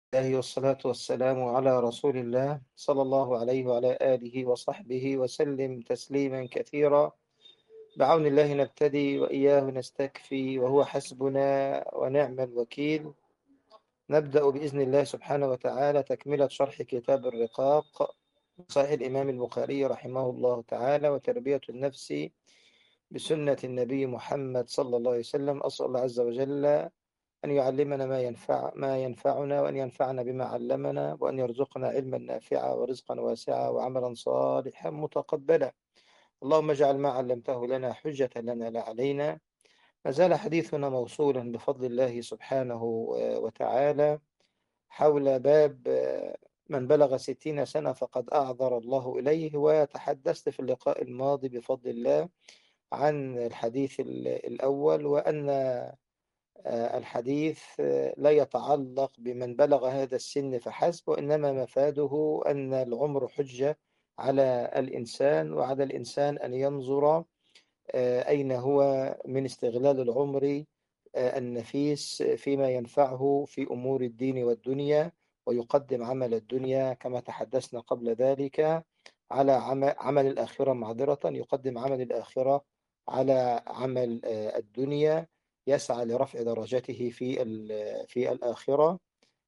الله والصلاة والسلام على رسول الله صلى الله عليه وعلى آله وصحبه وسلم تسليما كثيرا بعون الله نبتدي وإياه نستكفي وهو حسبنا ونعم الوكيل نبدأ بإذن الله سبحانه وتعالى تكملة شرح كتاب الرقاق صحيح الإمام البخاري رحمه الله تعالى وتربية النفس بسنة النبي محمد صلى الله عليه وسلم أسأل الله عز وجل أن يعلمنا ما ينفع ما ينفعنا وأن ينفعنا بما علمنا وأن يرزقنا علما نافعا ورزقا واسعا وعملا صالحا متقبلا اللهم اجعل ما علمته لنا حجة لنا لا علينا ما زال حديثنا موصولا بفضل الله سبحانه وتعالى حول باب من بلغ ستين سنة فقد أعذر الله إليه وتحدثت في اللقاء الماضي بفضل الله عن الحديث الأول وأن آه، الحديث آه، لا يتعلق بمن بلغ هذا السن فحسب وإنما مفاده أن العمر حجة على الإنسان وعلى الإنسان أن ينظر آه، أين هو من استغلال العمر النفيس فيما ينفعه في أمور الدين والدنيا ويقدم عمل الدنيا كما تحدثنا قبل ذلك على عمل الآخرة معذرة يقدم عمل الآخرة على عمل الدنيا يسعى لرفع درجته في في الآخرة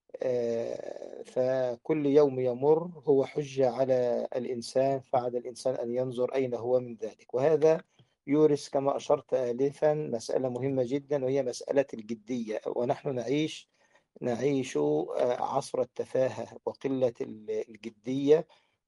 آه، فكل يوم يمر هو حجة على الإنسان فعلى الإنسان أن ينظر أين هو من ذلك وهذا يورث كما أشرت آلفا مسألة مهمة جدا وهي مسألة الجدية ونحن نعيش نعيش آه، عصر التفاهة وقلة الجدية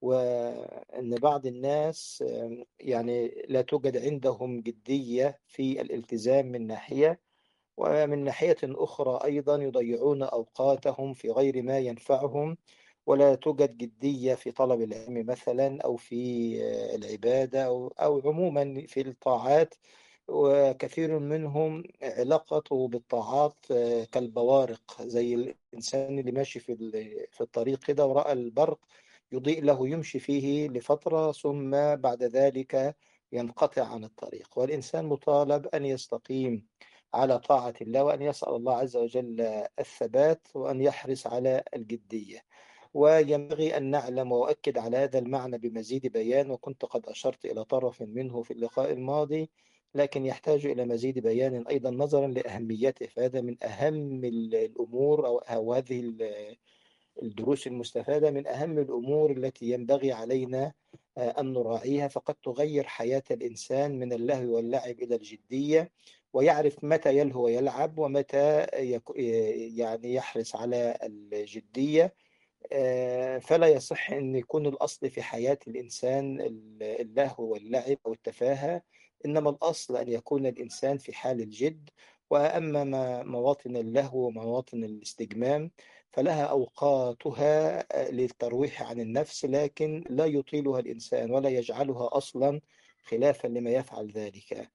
وأن بعض الناس يعني لا توجد عندهم جدية في الالتزام من ناحية ومن ناحية أخرى أيضا يضيعون أوقاتهم في غير ما ينفعهم ولا توجد جدية في طلب العلم مثلا أو في العبادة أو, أو عموما في الطاعات وكثير منهم علاقته بالطاعات كالبوارق زي الإنسان اللي ماشي في في الطريق كده ورأى البرق يضيء له يمشي فيه لفترة ثم بعد ذلك ينقطع عن الطريق والإنسان مطالب أن يستقيم على طاعة الله وأن يسأل الله عز وجل الثبات وأن يحرص على الجدية وينبغي أن نعلم وأؤكد على هذا المعنى بمزيد بيان وكنت قد أشرت إلى طرف منه في اللقاء الماضي لكن يحتاج إلى مزيد بيان أيضا نظرا لأهميته فهذا من أهم الأمور أو هذه الدروس المستفادة من أهم الأمور التي ينبغي علينا آه، أن نراعيها فقد تغير حياة الإنسان من اللهو واللعب إلى الجدية ويعرف متى يلهو ويلعب ومتى يعني يحرص على الجدية آه، فلا يصح أن يكون الأصل في حياة الإنسان اللهو واللعب أو التفاهة إنما الأصل أن يكون الإنسان في حال الجد وأما مواطن اللهو ومواطن الاستجمام فلها أوقاتها للترويح عن النفس لكن لا يطيلها الإنسان ولا يجعلها أصلا خلافا لما يفعل ذلك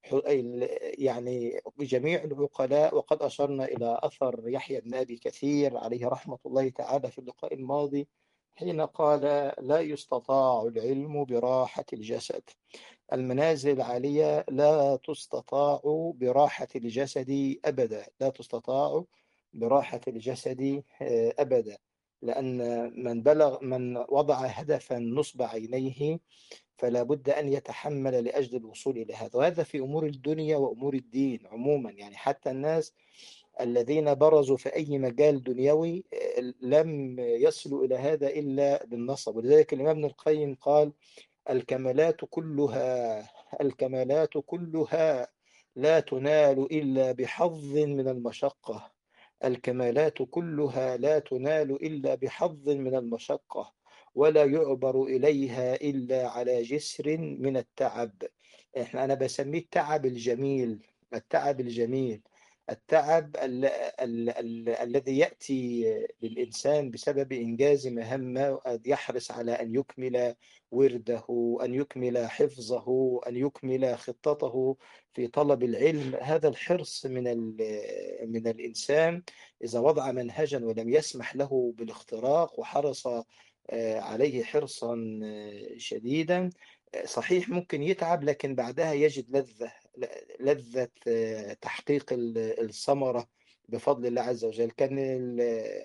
يعني جميع العقلاء وقد أشرنا إلى أثر يحيى بن أبي كثير عليه رحمة الله تعالى في اللقاء الماضي حين قال لا يستطاع العلم براحة الجسد المنازل العالية لا تستطاع براحة الجسد أبدا لا تستطاع براحة الجسد آه، أبدا لأن من بلغ من وضع هدفا نصب عينيه فلا بد أن يتحمل لأجل الوصول إلى هذا وهذا في أمور الدنيا وأمور الدين عموما يعني حتى الناس الذين برزوا في أي مجال دنيوي آه، لم يصلوا إلى هذا إلا بالنصب ولذلك الإمام ابن القيم قال الكمالات كلها الكمالات كلها لا تنال إلا بحظ من المشقة الكمالات كلها لا تنال إلا بحظ من المشقة ولا يعبر إليها إلا على جسر من التعب إحنا أنا بسميه التعب الجميل التعب الجميل التعب ال ال ال الذي يأتي للإنسان بسبب إنجاز مهمة يحرص على أن يكمل ورده أن يكمل حفظه أن يكمل خطته في طلب العلم هذا الحرص من من الإنسان إذا وضع منهجا ولم يسمح له بالاختراق وحرص آه، عليه حرصا آه، شديدا آه، صحيح ممكن يتعب لكن بعدها يجد لذة لذة تحقيق الثمرة بفضل الله عز وجل كان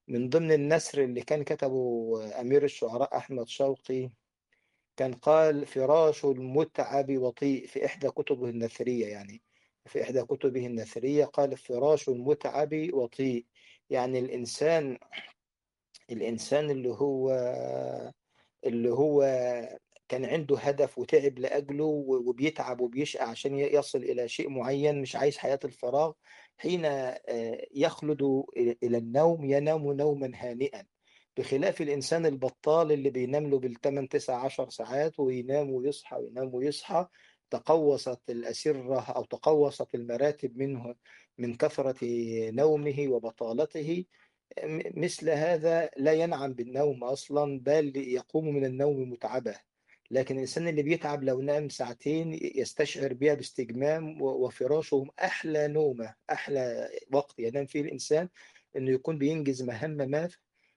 من ضمن النثر اللي كان كتبه أمير الشعراء أحمد شوقي كان قال فراش المتعب وطيء في إحدى كتبه النثرية يعني في إحدى كتبه النثرية قال فراش المتعب وطيء يعني الإنسان الإنسان اللي هو اللي هو كان عنده هدف وتعب لأجله وبيتعب وبيشقى عشان يصل إلى شيء معين مش عايز حياة الفراغ حين يخلد إلى النوم ينام نوما هانئا بخلاف الإنسان البطال اللي بينام له بالثمان تسع عشر ساعات وينام ويصحى وينام ويصحى تقوصت الأسرة أو تقوصت المراتب منه من كثرة نومه وبطالته مثل هذا لا ينعم بالنوم أصلا بل يقوم من النوم متعبة لكن الإنسان اللي بيتعب لو نام ساعتين يستشعر بها باستجمام وفراشه أحلى نومة أحلى وقت ينام فيه الإنسان إنه يكون بينجز مهمة ما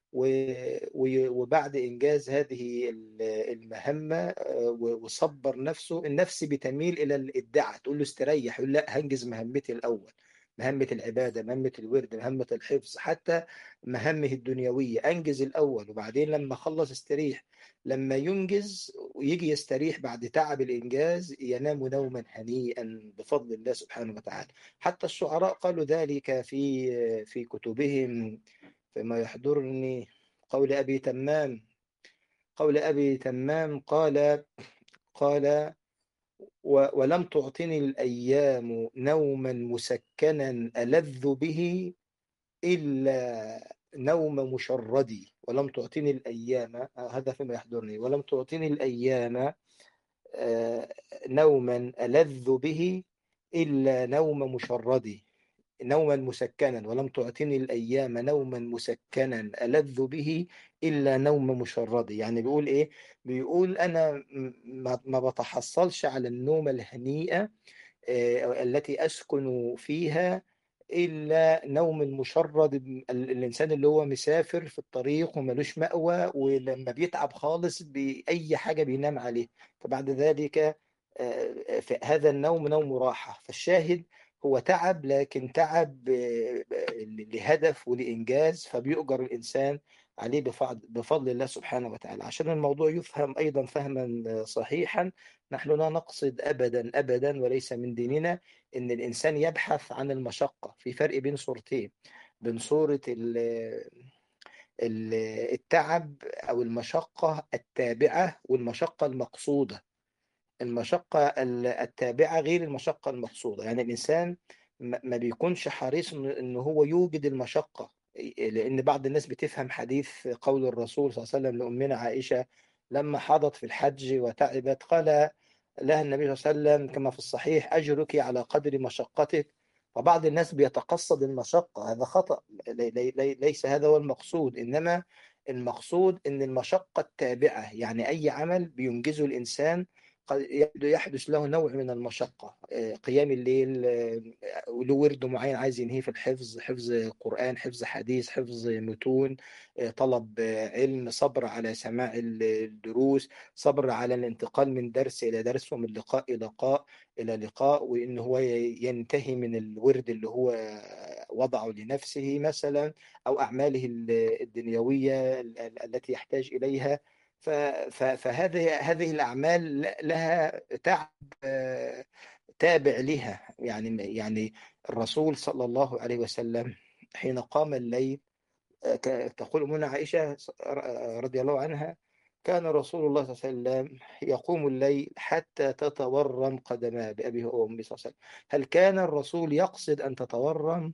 وبعد إنجاز هذه المهمة آه، وصبر نفسه النفس بتميل إلى الإدعاء تقول له استريح يقول لا هنجز مهمتي الأول مهمة العبادة مهمة الورد مهمة الحفظ حتى مهمه الدنيوية أنجز الأول وبعدين لما خلص استريح لما ينجز ويجي يستريح بعد تعب الإنجاز ينام نوما هنيئا بفضل الله سبحانه وتعالى حتى الشعراء قالوا ذلك في في كتبهم فيما يحضرني قول أبي تمام قول أبي تمام قال قال ولم تعطني الأيام نوما مسكنا ألذ به إلا نوم مشردي ولم تعطني الأيام هذا فيما يحضرني ولم تعطني الأيام آه، نوما ألذ به إلا نوم مشردي نوما مسكنا ولم تعطني الأيام نوما مسكنا ألذ به إلا نوم مشردي يعني بيقول إيه بيقول أنا ما بتحصلش على النوم الهنيئة آه، التي أسكن فيها إلا نوم مشرد الإنسان اللي هو مسافر في الطريق وملوش مأوى ولما بيتعب خالص بأي حاجة بينام عليه فبعد ذلك آه، هذا النوم نوم راحة فالشاهد هو تعب لكن تعب لهدف ولإنجاز فبيؤجر الإنسان عليه بفضل الله سبحانه وتعالى عشان الموضوع يفهم أيضا فهما صحيحا نحن لا نقصد أبدا أبدا وليس من ديننا أن الإنسان يبحث عن المشقة في فرق بين صورتين بين صورة التعب أو المشقة التابعة والمشقة المقصودة المشقة التابعة غير المشقة المقصودة يعني الإنسان ما بيكونش حريص إن هو يوجد المشقة لأن بعض الناس بتفهم حديث قول الرسول صلى الله عليه وسلم لأمنا عائشة لما حضت في الحج وتعبت قال لها النبي صلى الله عليه وسلم كما في الصحيح أجرك على قدر مشقتك فبعض الناس بيتقصد المشقة هذا خطأ ليس هذا هو المقصود إنما المقصود أن المشقة التابعة يعني أي عمل بينجزه الإنسان قد يحدث له نوع من المشقة آه، قيام الليل آه، له ورد معين عايز ينهيه في الحفظ حفظ قرآن حفظ حديث حفظ متون آه، طلب علم صبر على سماع الدروس صبر على الانتقال من درس إلى درس ومن لقاء إلى لقاء إلى لقاء وإن هو ينتهي من الورد اللي هو وضعه لنفسه مثلا أو أعماله الدنيوية التي يحتاج إليها فهذه هذه الأعمال لها تعب تابع لها يعني يعني الرسول صلى الله عليه وسلم حين قام الليل تقول أمنا عائشة رضي الله عنها كان رسول الله صلى الله عليه وسلم يقوم الليل حتى تتورم قدماه بأبيه وأمه صلى الله عليه وسلم هل كان الرسول يقصد أن تتورم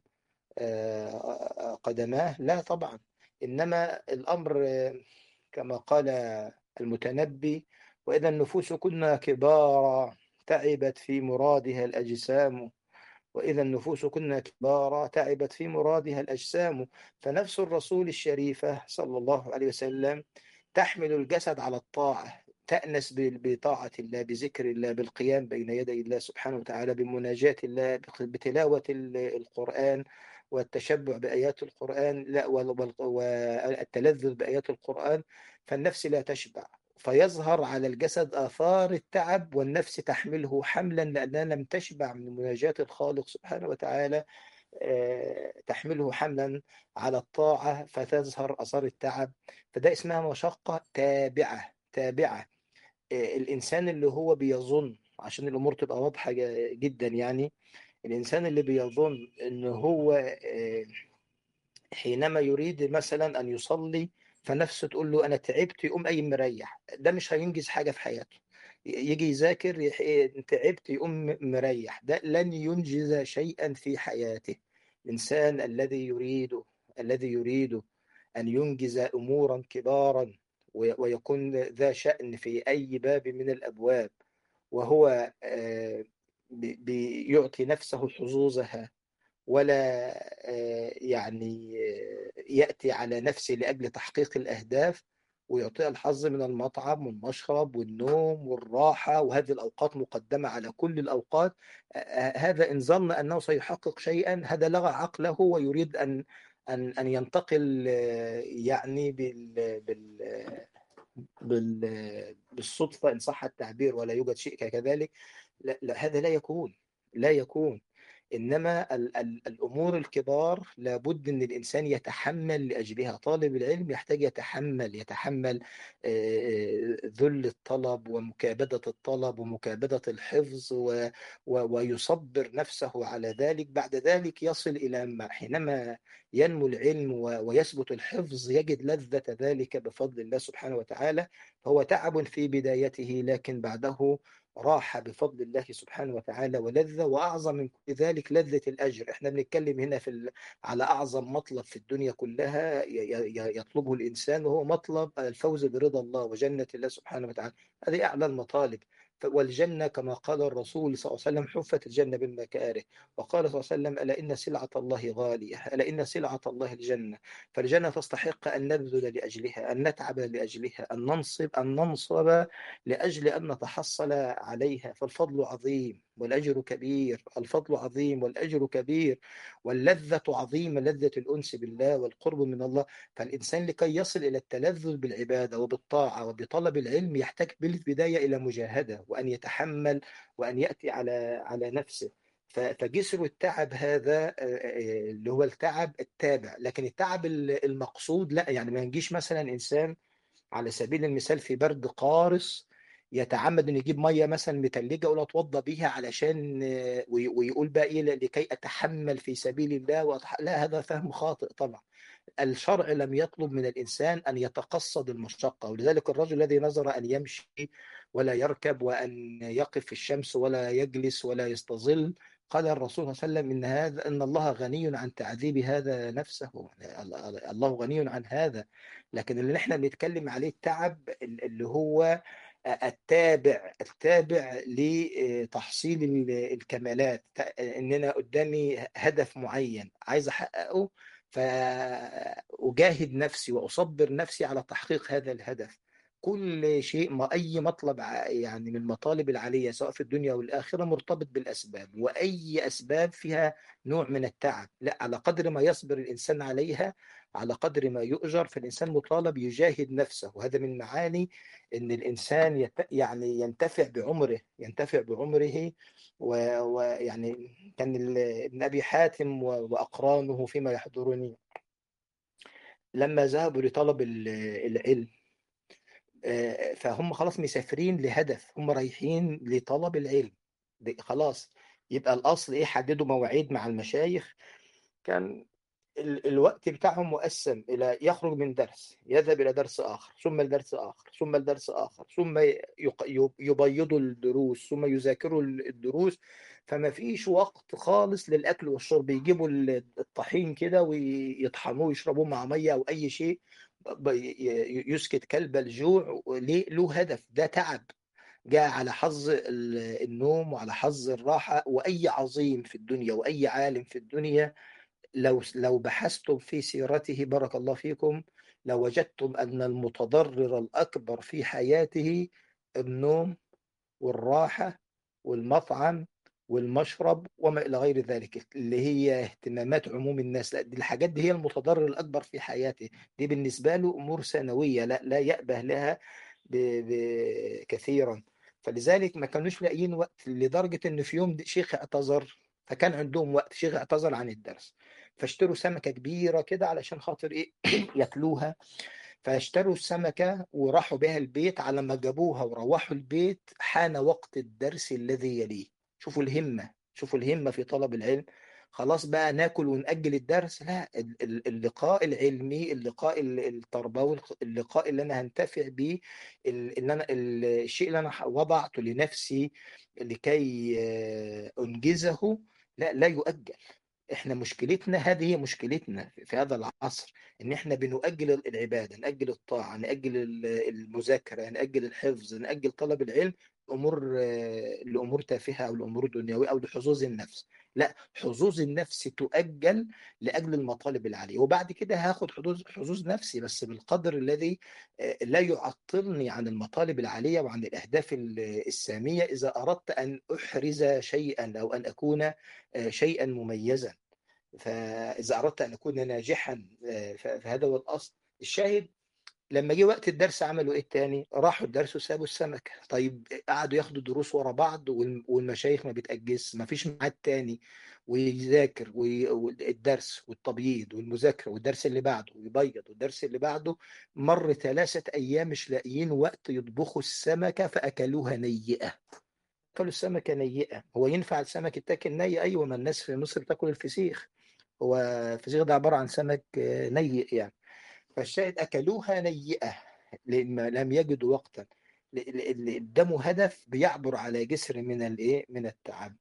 قدماه لا طبعا إنما الأمر كما قال المتنبي وإذا النفوس كنا كبارا تعبت في مرادها الأجسام وإذا النفوس كنا كبارا تعبت في مرادها الأجسام فنفس الرسول الشريفة صلى الله عليه وسلم تحمل الجسد على الطاعة تأنس بطاعة الله بذكر الله بالقيام بين يدي الله سبحانه وتعالى بمناجاة الله بتلاوة القرآن والتشبع بآيات القرآن لا والتلذذ بآيات القرآن فالنفس لا تشبع فيظهر على الجسد آثار التعب والنفس تحمله حملا لأنها لم تشبع من مناجاة الخالق سبحانه وتعالى آه، تحمله حملا على الطاعة فتظهر أثار التعب فده اسمها مشقة تابعة تابعة آه، الإنسان اللي هو بيظن عشان الأمور تبقى واضحة ج- جدا يعني الإنسان اللي بيظن إن هو آه، حينما يريد مثلا أن يصلي فنفسه تقول له أنا تعبت يقوم قايم مريح ده مش هينجز حاجة في حياته يجي يذاكر يح- تعبت يقوم مريح ده لن ينجز شيئا في حياته الإنسان الذي يريد الذي يريد أن ينجز أمورا كبارا وي- ويكون ذا شأن في أي باب من الأبواب وهو آه، بي- بيعطي نفسه حظوظها ولا آه، يعني آه، يأتي على نفسه لأجل تحقيق الأهداف ويعطيها الحظ من المطعم والمشرب والنوم والراحة وهذه الأوقات مقدمة على كل الأوقات آه، آه، هذا إن ظن أنه سيحقق شيئا هذا لغى عقله ويريد أن أن أن ينتقل آه، يعني بال بال بال بالصدفة إن صح التعبير ولا يوجد شيء كذلك لا, لا هذا لا يكون لا يكون إنما ال ال الأمور الكبار لابد أن الإنسان يتحمل لأجلها طالب العلم يحتاج يتحمل يتحمل آه، ذل الطلب ومكابدة الطلب ومكابدة الحفظ و و ويصبر نفسه على ذلك بعد ذلك يصل إلى ما حينما ينمو العلم و- ويثبت الحفظ يجد لذة ذلك بفضل الله سبحانه وتعالى هو تعب في بدايته لكن بعده راحة بفضل الله سبحانه وتعالى ولذة وأعظم من كل ذلك لذة الأجر احنا بنتكلم هنا في ال... على أعظم مطلب في الدنيا كلها ي... ي... يطلبه الإنسان وهو مطلب الفوز برضا الله وجنة الله سبحانه وتعالى هذه أعلى المطالب ف- والجنة كما قال الرسول صلى الله عليه وسلم حفت الجنة بالمكاره وقال صلى الله عليه وسلم ألا إن سلعة الله غالية ألا إن سلعة الله الجنة فالجنة تستحق أن نبذل لأجلها أن نتعب لأجلها أن ننصب أن ننصب لأجل أن نتحصل عليها فالفضل عظيم والأجر كبير الفضل عظيم والأجر كبير واللذة عظيمة لذة الأنس بالله والقرب من الله فالإنسان لكي يصل إلى التلذذ بالعبادة وبالطاعة وبطلب العلم يحتاج بالبداية إلى مجاهدة وأن يتحمل وأن يأتي على على نفسه ف- فجسر التعب هذا آه، آه، اللي هو التعب التابع لكن التعب المقصود لا يعني ما نجيش مثلا إنسان على سبيل المثال في برد قارس يتعمد انه يجيب ميه مثلا متلجه ولا اتوضى بيها علشان آه، وي- ويقول بقى ايه لكي اتحمل في سبيل الله وأتح... لا هذا فهم خاطئ طبعا الشرع لم يطلب من الإنسان أن يتقصد المشقة ولذلك الرجل الذي نظر أن يمشي ولا يركب وأن يقف في الشمس ولا يجلس ولا يستظل قال الرسول صلى الله عليه وسلم إن هذا إن الله غني عن تعذيب هذا نفسه الله غني عن هذا لكن اللي احنا بنتكلم عليه التعب اللي هو التابع التابع لتحصيل الكمالات ان انا قدامي هدف معين عايز احققه فأجاهد نفسي وأصبر نفسي على تحقيق هذا الهدف كل شيء ما أي مطلب ع- يعني من المطالب العالية سواء في الدنيا والآخرة مرتبط بالأسباب وأي أسباب فيها نوع من التعب لا على قدر ما يصبر الإنسان عليها على قدر ما يؤجر فالإنسان مطالب يجاهد نفسه وهذا من معاني أن الإنسان يت... يعني ينتفع بعمره ينتفع بعمره و- ويعني كان ال- ابن أبي حاتم و- وأقرانه فيما يحضرني لما ذهبوا لطلب ال- العلم آه، فهم خلاص مسافرين لهدف هم رايحين لطلب العلم دي خلاص يبقى الأصل إيه حددوا مواعيد مع المشايخ كان ال- الوقت بتاعهم مقسم إلى يخرج من درس يذهب إلى درس آخر ثم لدرس آخر ثم لدرس آخر ثم يق- يب- يبيضوا الدروس ثم يذاكروا الدروس فما فيش وقت خالص للأكل والشرب يجيبوا ال- الطحين كده ويطحنوه يشربوه مع مية أو أي شيء ب- ي- يسكت كلب الجوع ليه له هدف ده تعب جاء على حظ ال- النوم وعلى حظ الراحة وأي عظيم في الدنيا وأي عالم في الدنيا لو لو بحثتم في سيرته بارك الله فيكم لوجدتم أن المتضرر الأكبر في حياته النوم والراحة والمطعم والمشرب وما إلى غير ذلك اللي هي اهتمامات عموم الناس لا دي الحاجات دي هي المتضرر الأكبر في حياته دي بالنسبة له أمور ثانوية لا لا يأبه لها ب... ب... كثيرا فلذلك ما كانوش لاقيين وقت لدرجة إن في يوم شيخ اعتذر فكان عندهم وقت شيخ اعتذر عن الدرس فاشتروا سمكة كبيرة كده علشان خاطر ايه ياكلوها فاشتروا السمكة وراحوا بها البيت على ما جابوها وروحوا البيت حان وقت الدرس الذي يليه شوفوا الهمة شوفوا الهمة في طلب العلم خلاص بقى ناكل ونأجل الدرس لا اللقاء العلمي اللقاء التربوي اللقاء اللي انا هنتفع بيه اللي انا الشيء اللي انا وضعته لنفسي لكي آه، انجزه لا لا يؤجل احنا مشكلتنا هذه هي مشكلتنا في هذا العصر ان احنا بنؤجل العباده نأجل الطاعه نأجل المذاكره نأجل الحفظ نأجل طلب العلم امور آه، لامور تافهه او لامور دنيويه او لحظوظ النفس لا حظوظ النفس تؤجل لاجل المطالب العاليه وبعد كده هاخد حظوظ حظوظ نفسي بس بالقدر الذي آه، لا يعطلني عن المطالب العاليه وعن الاهداف الساميه اذا اردت ان احرز شيئا او ان اكون آه، شيئا مميزا فاذا اردت ان اكون ناجحا فهذا هو الاصل الشاهد لما جه وقت الدرس عملوا ايه التاني راحوا الدرس وسابوا السمكة طيب قعدوا ياخدوا دروس ورا بعض والمشايخ ما بتأجز ما فيش ميعاد تاني ويذاكر والدرس والتبييض والمذاكرة والدرس اللي بعده ويبيض والدرس اللي بعده مر ثلاثة أيام مش لاقيين وقت يطبخوا السمكة فأكلوها نيئة أكلوا السمكة نيئة هو ينفع السمك يتاكل ني أيوة ما الناس في مصر بتاكل الفسيخ هو الفسيخ ده عبارة عن سمك نيئ يعني فالشاهد أكلوها نيئة لما لم يجدوا وقتا قدامه هدف بيعبر على جسر من الايه من التعب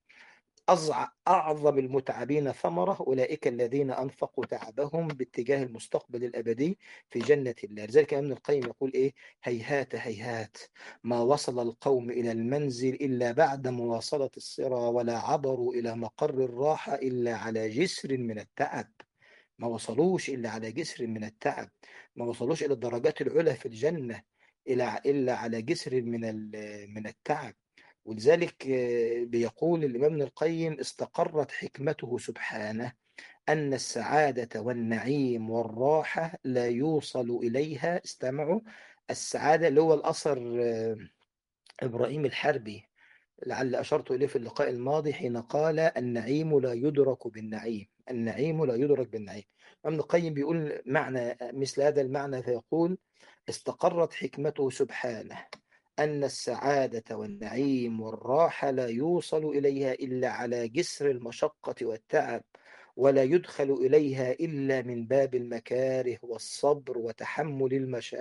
أعظم المتعبين ثمرة أولئك الذين أنفقوا تعبهم باتجاه المستقبل الأبدي في جنة الله لذلك ابن القيم يقول إيه هيهات هيهات ما وصل القوم إلى المنزل إلا بعد مواصلة الصرى ولا عبروا إلى مقر الراحة إلا على جسر من التعب ما وصلوش إلا على جسر من التعب ما وصلوش إلى الدرجات العلى في الجنة إلا على جسر من من التعب ولذلك آه، بيقول الإمام ابن القيم استقرت حكمته سبحانه أن السعادة والنعيم والراحة لا يوصل إليها استمعوا السعادة اللي هو الأثر آه، إبراهيم الحربي لعل أشرت إليه في اللقاء الماضي حين قال النعيم لا يدرك بالنعيم النعيم لا يدرك بالنعيم ابن القيم بيقول معنى مثل هذا المعنى فيقول استقرت حكمته سبحانه أن السعادة والنعيم والراحة لا يوصل إليها إلا على جسر المشقة والتعب ولا يدخل إليها إلا من باب المكاره والصبر وتحمل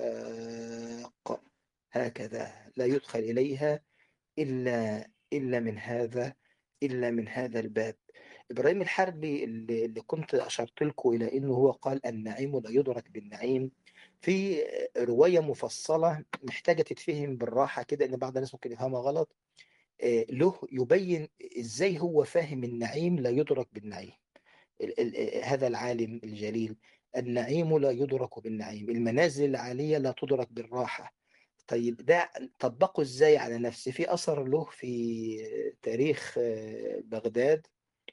المشاق هكذا لا يدخل إليها إلا إلا من هذا إلا من هذا الباب إبراهيم الحربي اللي, اللي كنت أشرت لكم إلى أنه هو قال النعيم لا يدرك بالنعيم في رواية مفصلة محتاجة تتفهم بالراحة كده إن بعض الناس ممكن يفهمها غلط آه، له يبين إزاي هو فاهم النعيم لا يدرك بالنعيم هذا العالم الجليل النعيم لا يدرك بالنعيم المنازل العالية لا تدرك بالراحة طيب ده طبقه ازاي على نفسي في اثر له في تاريخ آه، بغداد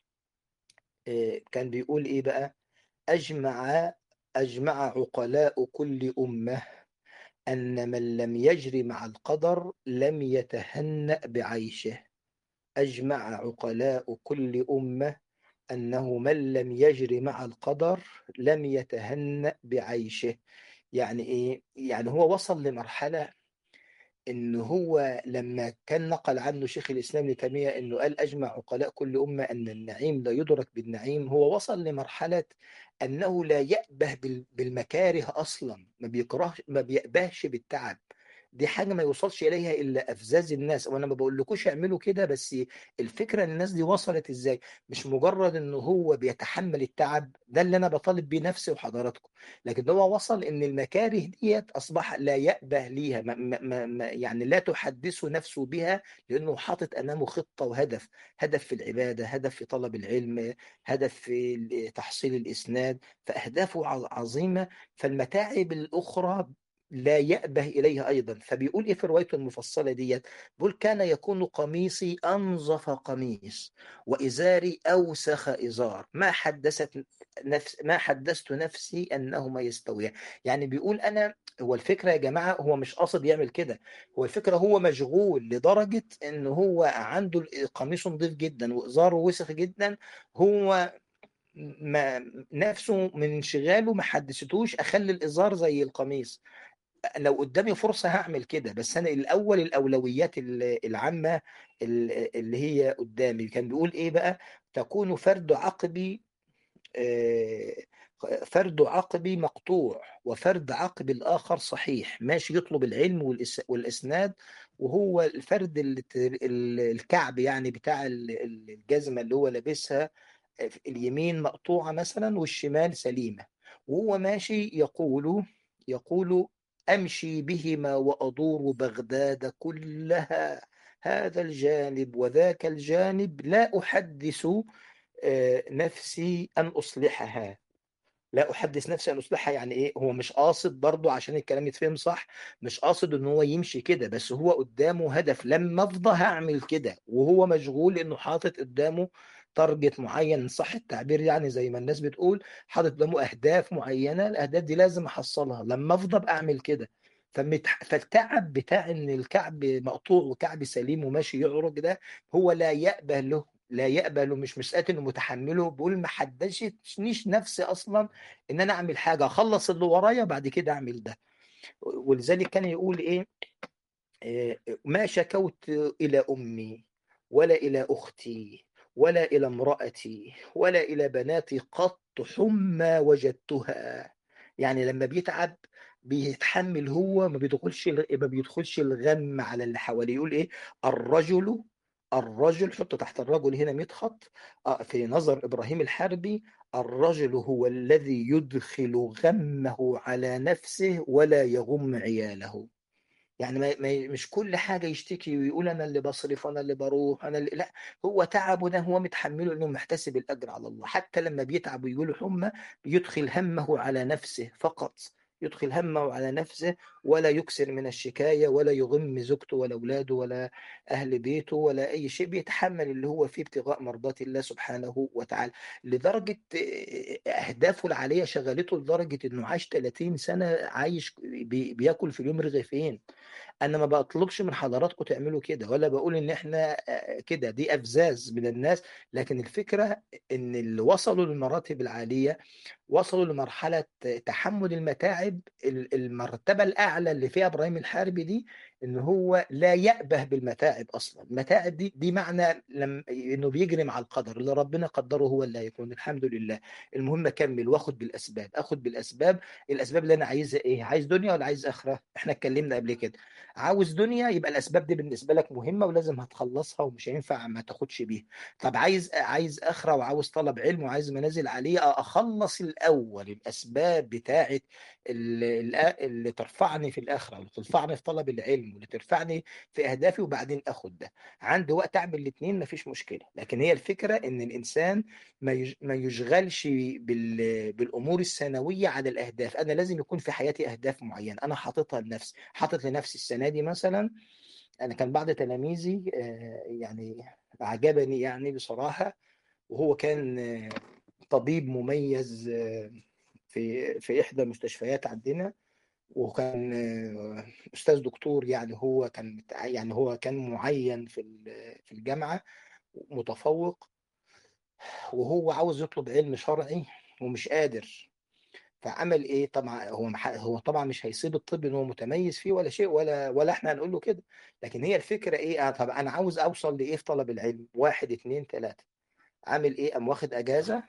آه، كان بيقول ايه بقى اجمع اجمع عقلاء كل امه ان من لم يجري مع القدر لم يتهنأ بعيشه اجمع عقلاء كل امه انه من لم يجري مع القدر لم يتهنأ بعيشه يعني ايه يعني هو وصل لمرحله ان هو لما كان نقل عنه شيخ الاسلام ابن تيميه انه قال اجمع عقلاء كل امه ان النعيم لا يدرك بالنعيم هو وصل لمرحله انه لا يأبه بالمكاره اصلا ما بيكرهش ما بيأبهش بالتعب دي حاجه ما يوصلش اليها الا افزاز الناس وانا ما بقولكوش اعملوا كده بس الفكره ان الناس دي وصلت ازاي مش مجرد ان هو بيتحمل التعب ده اللي انا بطالب بيه نفسي وحضراتكم لكن هو وصل ان المكاره ديت اصبح لا يأبه ليها ما ما ما يعني لا تحدثه نفسه بها لانه حاطط امامه خطه وهدف هدف في العباده هدف في طلب العلم هدف في تحصيل الاسناد فاهدافه عظيمه فالمتاعب الاخرى لا يأبه إليها أيضا فبيقول إيه في روايته المفصلة ديت بيقول كان يكون قميصي أنظف قميص وإزاري أوسخ إزار ما حدثت نفس ما حدثت نفسي أنهما يستويان يعني بيقول أنا هو الفكرة يا جماعة هو مش قاصد يعمل كده هو الفكرة هو مشغول لدرجة إن هو عنده قميصه نظيف جدا وإزاره وسخ جدا هو ما نفسه من انشغاله ما حدثتوش اخلي الازار زي القميص لو قدامي فرصة هعمل كده بس أنا الأول الأولويات ال- العامة ال- اللي هي قدامي كان بيقول إيه بقى تكون فرد عقبي آه، فرد عقبي مقطوع وفرد عقبي الآخر صحيح ماشي يطلب العلم والإس- والإسناد وهو الفرد اللي ت- ال- الكعب يعني بتاع ال- ال- الجزمة اللي هو لابسها اليمين مقطوعة مثلا والشمال سليمة وهو ماشي يقول يقول أمشي بهما وأدور بغداد كلها هذا الجانب وذاك الجانب لا أحدث آه، نفسي أن أصلحها لا أحدث نفسي أن أصلحها يعني إيه هو مش قاصد برضو عشان الكلام يتفهم صح مش قاصد إن هو يمشي كده بس هو قدامه هدف لما أفضى هعمل كده وهو مشغول إنه حاطط قدامه تارجت معين إن صح التعبير يعني زي ما الناس بتقول حاطط قدامه أهداف معينة الأهداف دي لازم أحصلها لما أفضى بأعمل كده فمتح... فالتعب بتاع إن الكعب مقطوع وكعب سليم وماشي يعرج ده هو لا يأبه له لا يقبل ومش مسألة انه متحمله بيقول ما حدشتنيش نفسي اصلا ان انا اعمل حاجه اخلص اللي ورايا بعد كده اعمل ده ولذلك كان يقول ايه إيه، ما شكوت الى امي ولا الى اختي ولا الى امرأتي ولا الى بناتي قط حمى وجدتها يعني لما بيتعب بيتحمل هو ما بيدخلش ما بيدخلش الغم على اللي حواليه يقول ايه الرجل الرجل حط تحت الرجل هنا 100 خط آه، في نظر ابراهيم الحربي الرجل هو الذي يدخل غمه على نفسه ولا يغم عياله يعني ما ما- مش كل حاجة يشتكي ويقول أنا اللي بصرف أنا اللي بروح أنا اللي لا هو تعبه ده هو متحمله إنه محتسب الأجر على الله حتى لما بيتعب ويقول حمى بيدخل همه على نفسه فقط يدخل همه على نفسه ولا يكسر من الشكاية ولا يغم زوجته ولا أولاده ولا أهل بيته ولا أي شيء بيتحمل اللي هو فيه ابتغاء مرضات الله سبحانه وتعالى لدرجة آه، أهدافه العالية شغلته لدرجة إنه عاش 30 سنة عايش بي- بياكل في اليوم رغيفين انا ما بطلبش من حضراتكم تعملوا كده ولا بقول ان احنا آه، كده دي افزاز من الناس لكن الفكره ان اللي وصلوا للمراتب العاليه وصلوا لمرحله تحمل المتاعب ال- المرتبه الاعلى اللي فيها ابراهيم الحاربي دي ان هو لا يأبه بالمتاعب اصلا المتاعب دي دي معنى لم انه بيجري مع القدر اللي ربنا قدره هو اللي هيكون الحمد لله المهم اكمل واخد بالاسباب اخد بالاسباب الاسباب اللي انا عايزها ايه عايز دنيا ولا عايز اخره احنا اتكلمنا قبل كده عاوز دنيا يبقى الاسباب دي بالنسبه لك مهمه ولازم هتخلصها ومش هينفع ما تاخدش بيها طب عايز عايز اخره وعاوز طلب علم وعايز منازل عاليه اخلص الاول الاسباب بتاعه اللي, اللي ترفعني في الاخره واللي ترفعني في طلب العلم واللي ترفعني في اهدافي وبعدين اخد ده عندي وقت اعمل الاثنين مفيش مشكله لكن هي الفكره ان الانسان ما يج- ما يشغلش بال- بالامور الثانويه على الاهداف انا لازم يكون في حياتي اهداف معينه انا حاططها لنفسي حاطط لنفسي السنه دي مثلا انا كان بعض تلاميذي آه، يعني عجبني يعني بصراحه وهو كان آه، طبيب مميز آه، في في احدى المستشفيات عندنا وكان آه، استاذ دكتور يعني هو كان متع- يعني هو كان معين في ال- في الجامعه متفوق وهو عاوز يطلب علم شرعي ومش قادر فعمل ايه طبعا هو مح... هو طبعا مش هيسيب الطب ان هو متميز فيه ولا شيء ولا ولا احنا هنقول له كده لكن هي الفكره ايه آه طب انا عاوز اوصل لايه في طلب العلم واحد اتنين تلاته عامل ايه قام واخد اجازه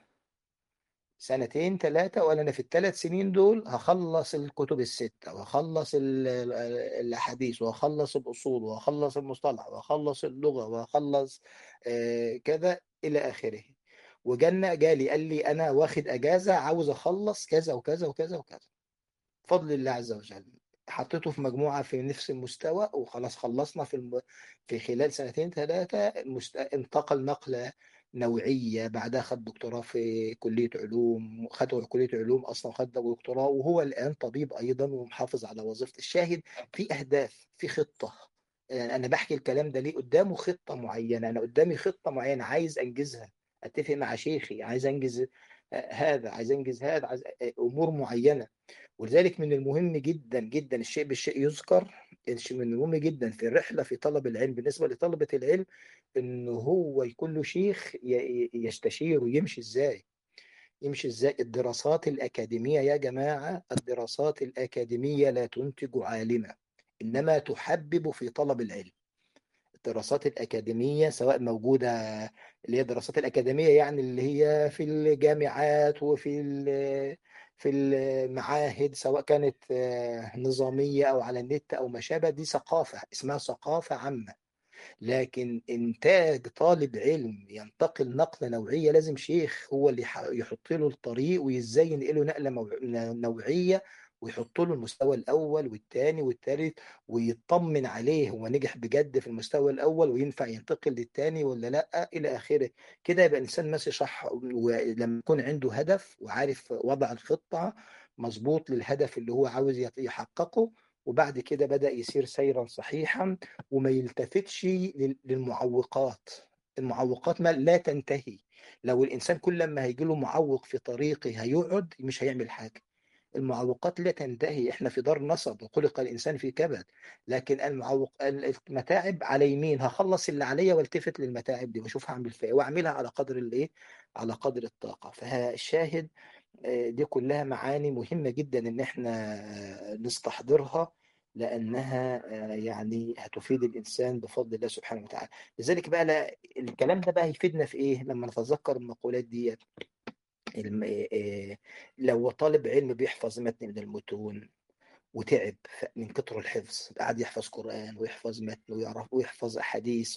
سنتين ثلاثة ولا أنا في الثلاث سنين دول هخلص الكتب الستة وهخلص ال- ال- الأحاديث وهخلص الأصول وهخلص المصطلح وهخلص اللغة وهخلص آه، كذا إلى آخره وجنة جالي قال لي أنا واخد أجازة عاوز أخلص كذا وكذا وكذا وكذا بفضل الله عز وجل حطيته في مجموعة في نفس المستوى وخلاص خلصنا في الم... في خلال سنتين ثلاثة المست... انتقل نقلة نوعية بعدها خد دكتوراه في كلية علوم خد كلية علوم أصلا خد دكتوراه وهو الآن طبيب أيضا ومحافظ على وظيفة الشاهد في أهداف في خطة يعني أنا بحكي الكلام ده ليه قدامه خطة معينة أنا قدامي خطة معينة عايز أنجزها أتفق مع شيخي عايز أنجز هذا عايز أنجز هذا عايز أمور معينة ولذلك من المهم جدا جدا الشيء بالشيء يذكر من المهم جدا في الرحلة في طلب العلم بالنسبة لطلبة العلم إن هو يكون له شيخ يستشير ويمشي إزاي يمشي إزاي الدراسات الأكاديمية يا جماعة الدراسات الأكاديمية لا تنتج عالما إنما تحبب في طلب العلم الدراسات الأكاديمية سواء موجودة اللي هي الدراسات الأكاديمية يعني اللي هي في الجامعات وفي في المعاهد سواء كانت نظامية أو على النت أو ما شابه دي ثقافة اسمها ثقافة عامة لكن إنتاج طالب علم ينتقل نقلة نوعية لازم شيخ هو اللي يحط له الطريق وإزاي ينقله نقلة نوعية ويحط له المستوى الاول والثاني والثالث ويطمن عليه هو نجح بجد في المستوى الاول وينفع ينتقل للثاني ولا لا الى اخره كده يبقى الانسان ماشي صح ولما يكون عنده هدف وعارف وضع الخطه مظبوط للهدف اللي هو عاوز يحققه وبعد كده بدأ يسير سيرا صحيحا وما يلتفتش للمعوقات المعوقات ما لا تنتهي لو الإنسان كل ما هيجي له معوق في طريقه هيقعد مش هيعمل حاجة المعوقات لا تنتهي احنا في دار نصب وخلق الانسان في كبد لكن المعوق المتاعب على يمين هخلص اللي عليا والتفت للمتاعب دي واشوف هعمل فيها واعملها على قدر الايه على قدر الطاقه فالشاهد دي كلها معاني مهمه جدا ان احنا نستحضرها لانها يعني هتفيد الانسان بفضل الله سبحانه وتعالى لذلك بقى لا الكلام ده بقى هيفيدنا في ايه لما نتذكر المقولات دي لو طالب علم بيحفظ متن من المتون وتعب من كتر الحفظ قعد يحفظ قرآن ويحفظ متن ويعرف ويحفظ أحاديث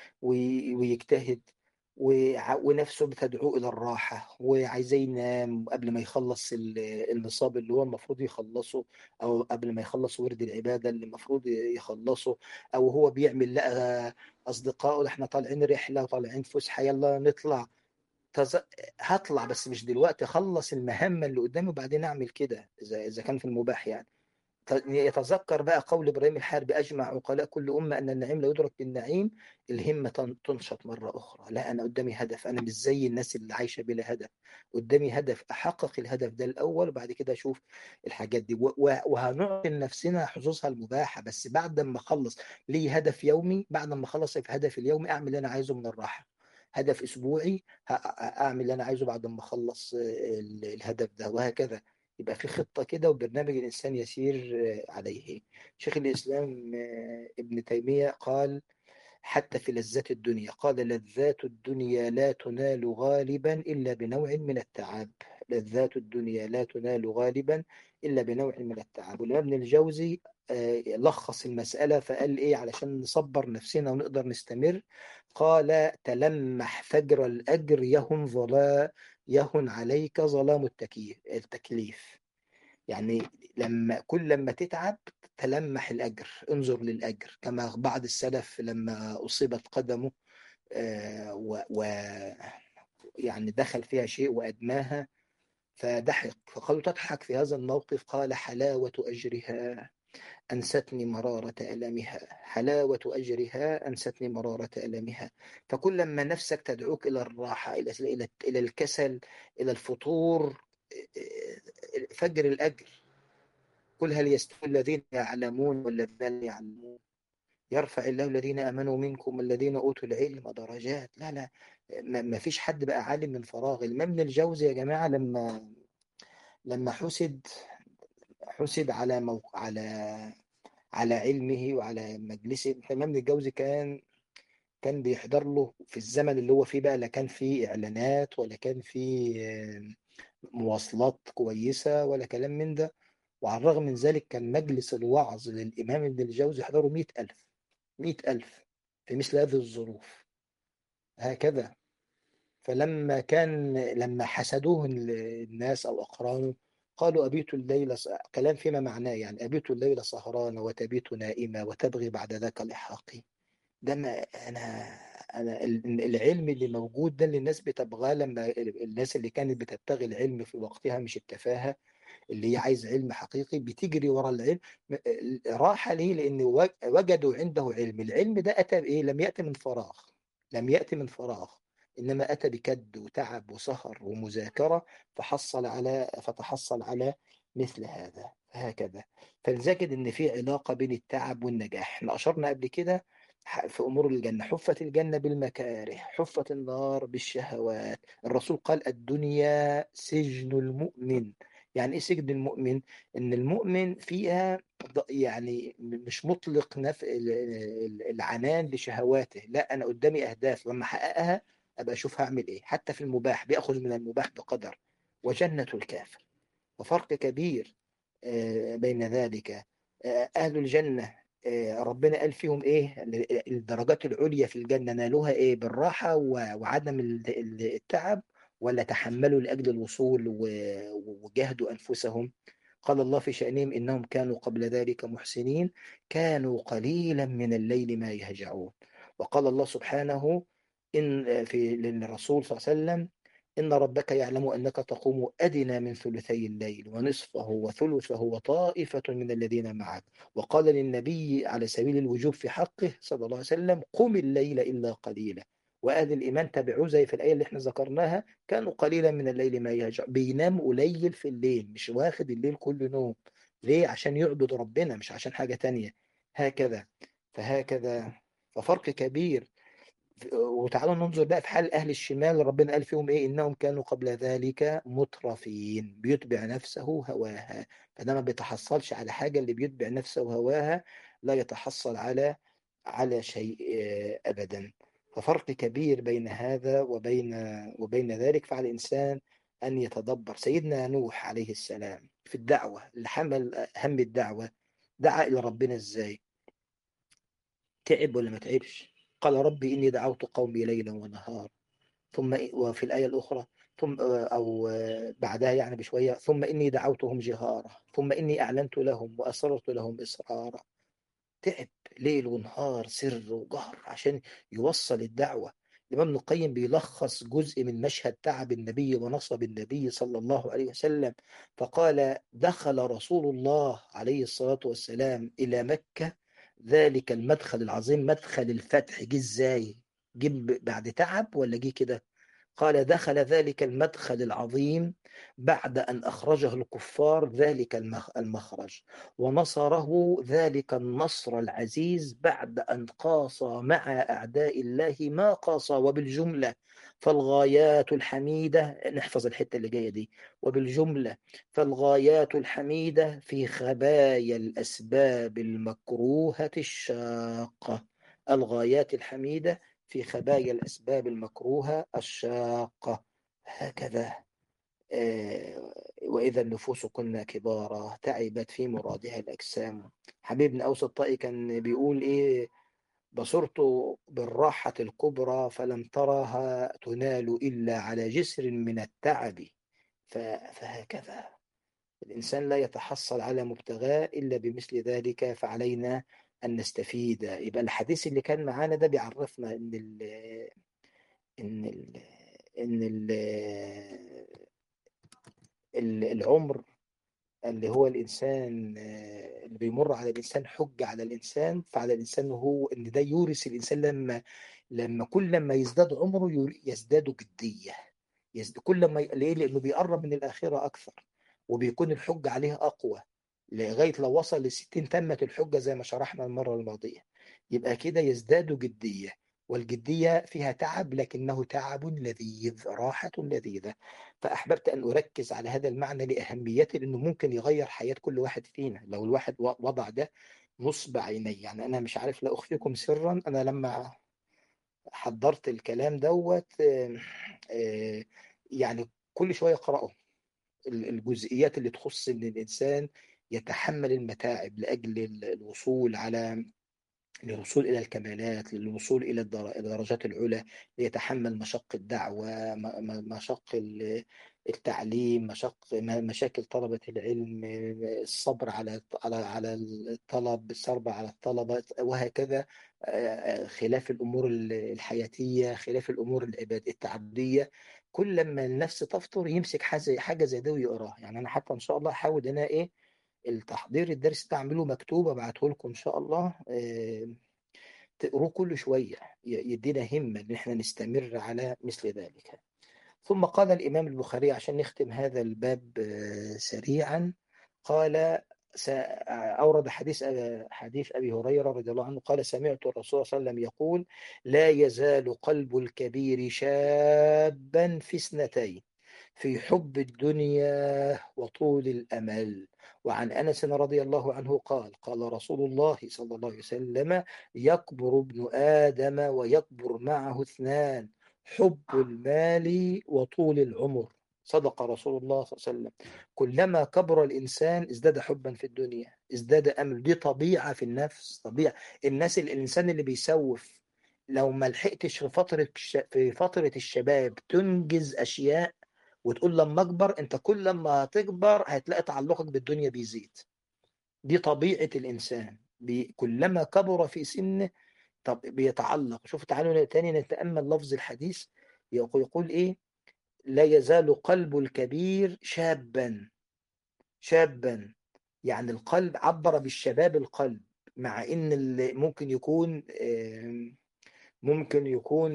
ويجتهد ونفسه بتدعوه إلى الراحة وعايز ينام قبل ما يخلص النصاب اللي هو المفروض يخلصه أو قبل ما يخلص ورد العبادة اللي المفروض يخلصه أو هو بيعمل لقى أصدقائه احنا طالعين رحلة وطالعين فسحة يلا نطلع تز... هطلع بس مش دلوقتي اخلص المهمه اللي قدامي وبعدين اعمل كده اذا اذا كان في المباح يعني يتذكر بقى قول ابراهيم الحاربي اجمع عقلاء كل امه ان النعيم لا يدرك بالنعيم الهمه تنشط مره اخرى لا انا قدامي هدف انا مش زي الناس اللي عايشه بلا هدف قدامي هدف احقق الهدف ده الاول وبعد كده اشوف الحاجات دي وهنعطي لنفسنا حظوظها المباحه بس بعد ما اخلص لي هدف يومي بعد ما اخلص في هدف اليومي اعمل اللي انا عايزه من الراحه هدف اسبوعي اعمل اللي انا عايزه بعد ما اخلص الهدف ده وهكذا يبقى في خطة كده وبرنامج الإنسان يسير عليه شيخ الإسلام ابن تيمية قال حتى في لذات الدنيا قال لذات الدنيا لا تنال غالبا إلا بنوع من التعب لذات الدنيا لا تنال غالبا إلا بنوع من التعب والإمام ابن الجوزي لخص المسألة فقال إيه علشان نصبر نفسنا ونقدر نستمر قال تلمح فجر الأجر يهن ظلا يهن عليك ظلام التكليف يعني لما كل لما تتعب تلمح الأجر انظر للأجر كما بعض السلف لما أصيبت قدمه و, و يعني دخل فيها شيء وأدماها فضحك فقالوا تضحك في هذا الموقف قال حلاوة أجرها أنستني مرارة ألمها حلاوة أجرها أنستني مرارة ألمها فكل ما نفسك تدعوك إلى الراحة إلى إلى إلى الكسل إلى الفطور فجر الأجر قل هل يستوي الذين يعلمون والذين لا يعلمون يرفع الله الذين امنوا منكم والذين اوتوا العلم درجات لا لا ما فيش حد بقى عالم من فراغ الامام ابن الجوزي يا جماعه لما لما حسد حسد على موق... على على علمه وعلى مجلسه الامام ابن الجوزي كان كان بيحضر له في الزمن اللي هو فيه بقى لا كان فيه اعلانات ولا كان فيه مواصلات كويسه ولا كلام من ده وعلى الرغم من ذلك كان مجلس الوعظ للإمام ابن الجوزي يحضره مئة ألف مئة ألف في مثل هذه الظروف هكذا فلما كان لما حسدوه الناس أو أقرانه قالوا أبيت الليل كلام فيما معناه يعني أبيت الليل سهران وتبيت نائمة وتبغي بعد ذاك الإحاقي ده ما أنا أنا ال- العلم اللي موجود ده اللي الناس بتبغاه لما الناس اللي كانت بتبتغي العلم في وقتها مش التفاهة اللي هي عايز علم حقيقي بتجري ورا العلم م- راحة ليه؟ لأن وج- وجدوا عنده علم العلم ده أتى بإيه؟ لم يأتي من فراغ لم يأتي من فراغ إنما أتى بكد وتعب وسهر ومذاكرة فحصل على فتحصل على مثل هذا هكذا فنجد إن في علاقة بين التعب والنجاح احنا أشرنا قبل كده ح- في أمور الجنة حفت الجنة بالمكاره حفت النار بالشهوات الرسول قال الدنيا سجن المؤمن يعني ايه سجن المؤمن ان المؤمن فيها ض- يعني م- مش مطلق نف... ال- ال- العنان لشهواته لا انا قدامي اهداف لما احققها ابقى اشوف هعمل ايه حتى في المباح بياخذ من المباح بقدر وجنة الكافر وفرق كبير آه، بين ذلك آه، أهل الجنة آه، ربنا قال فيهم إيه الدرجات العليا في الجنة نالوها إيه بالراحة و- وعدم ال- ال- التعب ولا تحملوا لأجل الوصول و- وجاهدوا أنفسهم قال الله في شأنهم إنهم كانوا قبل ذلك محسنين كانوا قليلا من الليل ما يهجعون وقال الله سبحانه إن في للرسول صلى الله عليه وسلم إن ربك يعلم أنك تقوم أدنى من ثلثي الليل ونصفه وثلثه وطائفة من الذين معك وقال للنبي على سبيل الوجوب في حقه صلى الله عليه وسلم قم الليل إلا قليلا وأهل الإيمان تبعوه زي في الآية اللي احنا ذكرناها كانوا قليلا من الليل ما يهجع بينام قليل في الليل مش واخد الليل كله نوم ليه عشان يعبد ربنا مش عشان حاجة تانية هكذا فهكذا ففرق كبير وتعالوا ننظر بقى في حال أهل الشمال ربنا قال فيهم إيه إنهم كانوا قبل ذلك مترفين بيتبع نفسه هواها فده ما بيتحصلش على حاجة اللي بيتبع نفسه هواها لا يتحصل على على شيء آه، أبدا ففرق كبير بين هذا وبين وبين ذلك فعلى الإنسان أن يتدبر سيدنا نوح عليه السلام في الدعوة اللي حمل هم الدعوة دعا إلى ربنا إزاي تعب ولا ما تعبش قال ربي إني دعوت قومي ليلا ونهارا ثم وفي الآية الأخرى ثم أو بعدها يعني بشوية ثم إني دعوتهم جهارا ثم إني أعلنت لهم وأسررت لهم إسرارا تعب ليل ونهار سر وجهر عشان يوصل الدعوة الإمام ابن القيم بيلخص جزء من مشهد تعب النبي ونصب النبي صلى الله عليه وسلم فقال دخل رسول الله عليه الصلاة والسلام إلى مكة ذلك المدخل العظيم مدخل الفتح جه ازاي جه ب- بعد تعب ولا جه كده قال دخل ذلك المدخل العظيم بعد أن أخرجه الكفار ذلك المخ- المخرج ونصره ذلك النصر العزيز بعد أن قاصى مع أعداء الله ما قاصى وبالجملة فالغايات الحميدة نحفظ الحتة اللي جاية دي وبالجملة فالغايات الحميدة في خبايا الأسباب المكروهة الشاقة الغايات الحميدة في خبايا الأسباب المكروهة الشاقة هكذا آه، وإذا النفوس كنا كبارا تعبت في مرادها الأجسام حبيبنا أوس الطائي كان بيقول إيه بصرت بالراحة الكبرى فلم ترها تنال إلا على جسر من التعب ف- فهكذا الإنسان لا يتحصل على مبتغاه إلا بمثل ذلك فعلينا أن نستفيد يبقى الحديث اللي كان معانا ده بيعرفنا إن ال إن ال إن ال ال- العمر اللي هو الإنسان آه، اللي بيمر على الإنسان حجة على الإنسان فعلى الإنسان هو إن ده يورث الإنسان لما لما كل ما يزداد عمره يور- يزداد جدية يزد كل ما ي- ليه؟ لأنه بيقرب من الآخرة أكثر وبيكون الحجة عليه أقوى لغاية لو وصل لستين تمت الحجة زي ما شرحنا المرة الماضية يبقى كده يزداد جدية والجدية فيها تعب لكنه تعب لذيذ راحة لذيذة فأحببت أن أركز على هذا المعنى لأهميته لأنه ممكن يغير حياة كل واحد فينا لو الواحد و- وضع ده نصب عينيه يعني أنا مش عارف لا أخفيكم سرا أنا لما حضرت الكلام دوت آه، آه، يعني كل شوية أقرأه ال- الجزئيات اللي تخص ان الانسان يتحمل المتاعب لاجل ال- الوصول على للوصول الى الكمالات للوصول الى الدر- الدرجات العلى ليتحمل مشق الدعوه م- م- مشق ال- التعليم مشق مشاكل طلبة العلم الصبر على على على الطلب الصبر على الطلبة وهكذا خلاف الأمور الحياتية خلاف الأمور العباد التعبدية كل لما النفس تفطر يمسك حاجة حاجة زي ده ويقراها يعني أنا حتى إن شاء الله أحاول أنا إيه التحضير الدرس ده أعمله مكتوب أبعته لكم إن شاء الله تقروه كل شوية يدينا همة إن إحنا نستمر على مثل ذلك ثم قال الإمام البخاري عشان نختم هذا الباب سريعا قال أورد حديث حديث أبي هريرة رضي الله عنه قال سمعت الرسول صلى الله عليه وسلم يقول لا يزال قلب الكبير شابا في اثنتين في حب الدنيا وطول الأمل وعن أنس رضي الله عنه قال قال رسول الله صلى الله عليه وسلم يكبر ابن آدم ويكبر معه اثنان حب المال وطول العمر صدق رسول الله صلى الله عليه وسلم كلما كبر الإنسان ازداد حبا في الدنيا ازداد أمل دي طبيعة في النفس طبيعة الناس الإنسان اللي بيسوف لو ما لحقتش في فترة في فترة الشباب تنجز أشياء وتقول لما أكبر أنت كل لما تكبر هتلاقي تعلقك بالدنيا بيزيد دي طبيعة الإنسان كلما كبر في سنه طب بيتعلق شوف تعالوا تاني نتأمل لفظ الحديث يقول إيه لا يزال قلب الكبير شابا شابا يعني القلب عبر بالشباب القلب مع ان ممكن يكون ممكن يكون